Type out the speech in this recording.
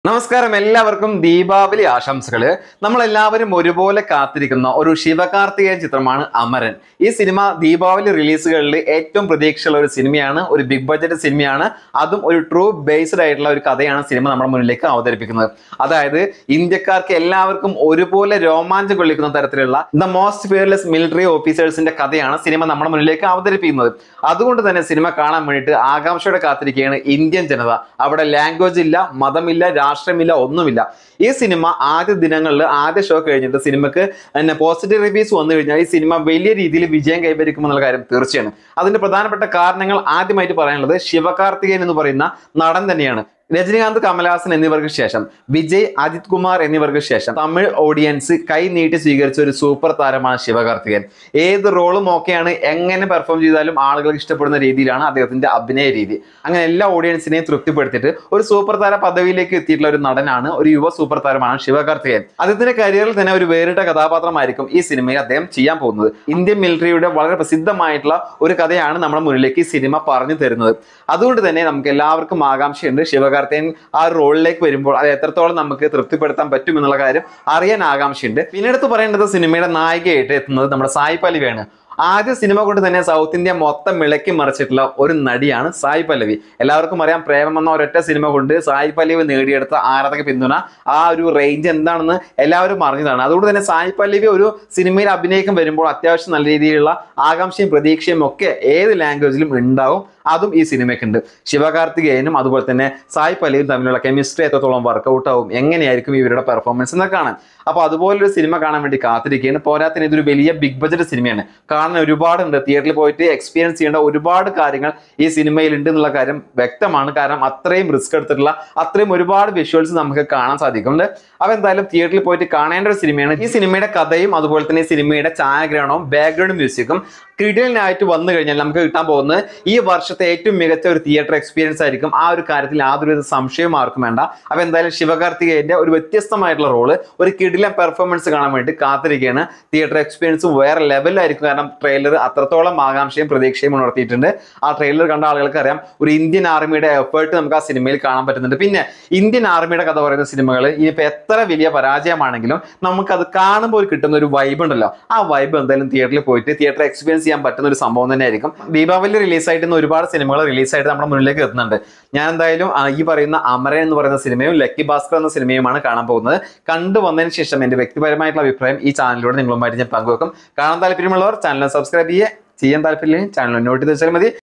നമസ്കാരം എല്ലാവർക്കും ദീപാവലി ആശംസകള് നമ്മളെല്ലാവരും ഒരുപോലെ കാത്തിരിക്കുന്ന ഒരു ശിവകാർത്തികേയൻ ചിത്രമാണ് അമരൻ ഈ സിനിമ ദീപാവലി റിലീസുകളിൽ ഏറ്റവും പ്രതീക്ഷയുള്ള ഒരു സിനിമയാണ് ഒരു ബിഗ് ബഡ്ജറ്റ് സിനിമയാണ് അതും ഒരു ട്രൂ ബേസ്ഡ് ആയിട്ടുള്ള ഒരു കഥയാണ് സിനിമ നമ്മുടെ മുന്നിലേക്ക് അവതരിപ്പിക്കുന്നത് അതായത് ഇന്ത്യക്കാർക്ക് എല്ലാവർക്കും ഒരുപോലെ രോമാഞ്ചം കൊള്ളിക്കുന്ന തരത്തിലുള്ള ദ മോസ്റ്റ് ഫിയർലെസ് മിലിറ്ററി ഓഫീസേഴ്സിന്റെ കഥയാണ് സിനിമ നമ്മുടെ മുന്നിലേക്ക് അവതരിപ്പിക്കുന്നത് അതുകൊണ്ട് തന്നെ സിനിമ കാണാൻ വേണ്ടിയിട്ട് ആകാംക്ഷയോടെ കാത്തിരിക്കുകയാണ് ഇന്ത്യൻ ജനത അവിടെ ലാംഗ്വേജ് ഇല്ല മതമില്ല രാഷ്ട്രമില്ല ഒന്നുമില്ല ഈ സിനിമ ആദ്യ ദിനങ്ങളിൽ ആദ്യ ഷോ കഴിഞ്ഞിട്ട് സിനിമക്ക് പിന്നെ പോസിറ്റീവ് റിവ്യൂസ് വന്നു കഴിഞ്ഞാൽ ഈ സിനിമ വലിയ രീതിയിൽ വിജയം കൈവരിക്കുമെന്നുള്ള കാര്യം തീർച്ചയാണ് അതിന്റെ പ്രധാനപ്പെട്ട കാരണങ്ങൾ ആദ്യമായിട്ട് പറയാനുള്ളത് ശിവകാർത്തികേയൻ എന്ന് പറയുന്ന നടൻ തന്നെയാണ് രജനീകാന്ത് കമലഹാസൻ എന്നിവർക്ക് ശേഷം വിജയ് അജിത് കുമാർ എന്നിവർക്ക് ശേഷം തമിഴ് ഓഡിയൻസ് കൈ നീട്ടി സ്വീകരിച്ച ഒരു സൂപ്പർ താരമാണ് ശിവകാർത്തികൻ ഏത് റോളും ഓക്കെയാണ് എങ്ങനെ പെർഫോം ചെയ്താലും ആളുകൾക്ക് ഇഷ്ടപ്പെടുന്ന രീതിയിലാണ് അദ്ദേഹത്തിന്റെ അഭിനയ രീതി അങ്ങനെ എല്ലാ ഓഡിയൻസിനെയും തൃപ്തിപ്പെടുത്തിയിട്ട് ഒരു സൂപ്പർ താര പദവിയിലേക്ക് എത്തിയിട്ടുള്ള ഒരു നടനാണ് ഒരു യുവ സൂപ്പർ താരമാണ് ശിവകാർത്തികൻ അദ്ദേഹത്തിന്റെ കരിയറിൽ തന്നെ ഒരു വേറിട്ട കഥാപാത്രമായിരിക്കും ഈ സിനിമയിൽ അദ്ദേഹം ചെയ്യാൻ പോകുന്നത് ഇന്ത്യൻ മിലിറ്ററിയുടെ വളരെ പ്രസിദ്ധമായിട്ടുള്ള ഒരു കഥയാണ് നമ്മുടെ മുന്നിലേക്ക് ഈ സിനിമ പറഞ്ഞു തരുന്നത് അതുകൊണ്ട് തന്നെ നമുക്ക് എല്ലാവർക്കും ആകാംക്ഷയുണ്ട് ശിവകാർത്തികൻ ആ റോളിലേക്ക് വരുമ്പോൾ അത് എത്രത്തോളം നമുക്ക് തൃപ്തിപ്പെടുത്താൻ പറ്റും എന്നുള്ള കാര്യം അറിയാൻ ആകാംക്ഷയുണ്ട് പിന്നെ എടുത്ത് പറയേണ്ടത് സിനിമയുടെ നായികയായിട്ട് എത്തുന്നത് നമ്മുടെ സായി പല്ലവിയാണ് ആദ്യ സിനിമ കൊണ്ട് തന്നെ സൗത്ത് ഇന്ത്യ മൊത്തം മിളക്കി മറിച്ചിട്ടുള്ള ഒരു നടിയാണ് സായി പല്ലവി എല്ലാവർക്കും അറിയാം പ്രേമം എന്ന ഒരൊറ്റ സിനിമ കൊണ്ട് സായി പല്ലവി നേടിയെടുത്ത ആരാധക പിന്തുണ ആ ഒരു റേഞ്ച് എന്താണെന്ന് എല്ലാവരും അറിഞ്ഞതാണ് അതുകൊണ്ട് തന്നെ സായി പല്ലവി ഒരു സിനിമയിൽ അഭിനയിക്കാൻ വരുമ്പോൾ അത്യാവശ്യം നല്ല രീതിയിലുള്ള ആകാംക്ഷയും പ്രതീക്ഷയും ഒക്കെ ഏത് ലാംഗ്വേജിലും ഉണ്ടാവും അതും ഈ സിനിമയ്ക്കുണ്ട് ശിവകാർത്തികേയനും അതുപോലെ തന്നെ സായി പല്ലവിയും തമ്മിലുള്ള കെമിസ്ട്രി എത്രത്തോളം വർക്കൗട്ട് ആവും എങ്ങനെയായിരിക്കും ഇവരുടെ പെർഫോമൻസ് എന്നൊക്കെ കാണാൻ അപ്പോൾ അതുപോലൊരു സിനിമ കാണാൻ വേണ്ടി കാത്തിരിക്കുകയാണ് പോരാത്തിന് ഇതൊരു വലിയ ബിഗ് ബഡ്ജറ്റ് സിനിമയാണ് കാണാൻ ഒരുപാടുണ്ട് തിയേറ്ററിൽ പോയിട്ട് എക്സ്പീരിയൻസ് ചെയ്യേണ്ട ഒരുപാട് കാര്യങ്ങൾ ഈ സിനിമയിൽ ഉണ്ട് എന്നുള്ള കാര്യം വ്യക്തമാണ് കാരണം അത്രയും റിസ്ക് എടുത്തിട്ടുള്ള അത്രയും ഒരുപാട് വിഷ്വൽസ് നമുക്ക് കാണാൻ സാധിക്കുന്നുണ്ട് അപ്പോൾ എന്തായാലും തിയേറ്ററിൽ പോയിട്ട് കാണേണ്ട ഒരു സിനിമയാണ് ഈ സിനിമയുടെ കഥയും അതുപോലെ തന്നെ ഈ സിനിമയുടെ ഛായാഗ്രഹണവും ബാക്ക്ഗ്രൗണ്ട് മ്യൂസിക്കും ക്രിഡിയലിനായിട്ട് വന്നു കഴിഞ്ഞാൽ നമുക്ക് കിട്ടാൻ പോകുന്നത് ഈ വർഷത്തെ ഏറ്റവും മികച്ച ഒരു തിയേറ്റർ എക്സ്പീരിയൻസ് ആയിരിക്കും ആ ഒരു കാര്യത്തിൽ യാതൊരുവിധ സംശയവും ആർക്കും വേണ്ട അപ്പോൾ എന്തായാലും ശിവകാർത്തികേയന്റെ ഒരു വ്യത്യസ്തമായിട്ടുള്ള റോള് ഒരു കിടിലൻ പെർഫോമൻസ് കാണാൻ വേണ്ടി കാത്തിരിക്കുകയാണ് തിയേറ്റർ എക്സ്പീരിയൻസ് വേറെ ലെവലിലായിരിക്കും കാരണം ട്രെയിലർ അത്രത്തോളം ആകാംക്ഷയും പ്രതീക്ഷയും ഉണർത്തിയിട്ടുണ്ട് ആ ട്രെയിലർ കണ്ട ആളുകൾക്ക് അറിയാം ഒരു ഇന്ത്യൻ ആർമിയുടെ എഫേർട്ട് നമുക്ക് ആ സിനിമയിൽ കാണാൻ പറ്റുന്നുണ്ട് പിന്നെ ഇന്ത്യൻ ആർമിയുടെ കഥ പറയുന്ന സിനിമകൾ ഇനിയിപ്പോൾ എത്ര വലിയ പരാജയമാണെങ്കിലും നമുക്കത് കാണുമ്പോൾ ഒരു കിട്ടുന്ന ഒരു വൈബ് ഉണ്ടല്ലോ ആ വൈബ് എന്തായാലും തിയേറ്ററിൽ പോയിട്ട് തിയേറ്റർ എക്സ്പീരിയൻസ് ചെയ്യാൻ പറ്റുന്ന ഒരു സംഭവം തന്നെയായിരിക്കും ദീപാവലി റിലീസായിട്ട് ഇന്ന് ഒരുപാട് സിനിമകൾ റിലീസായിട്ട് നമ്മുടെ മുന്നിലേക്ക് എത്തുന്നുണ്ട് ഞാൻ എന്തായാലും ആ, ഈ പറയുന്ന അമരൻ എന്ന് പറയുന്ന സിനിമയും ലക്കി ഭാസ്കർ എന്ന സിനിമയുമാണ് കാണാൻ പോകുന്നത് കണ്ടു വന്നതിന് ശേഷം എൻ്റെ വ്യക്തിപരമായിട്ടുള്ള അഭിപ്രായം ഈ ചാനലിലൂടെ നിങ്ങളുമായിട്ട് ഞാൻ പങ്കുവെക്കും കാണാൻ താല്പര്യമുള്ളവർ ചാനൽ സബ്സ്ക്രൈബ് ചെയ്യുക ചെയ്യാൻ താല്പര്യം ചാനൽ നോട്ട് ചെയ്ത് വെച്ചാൽ മതി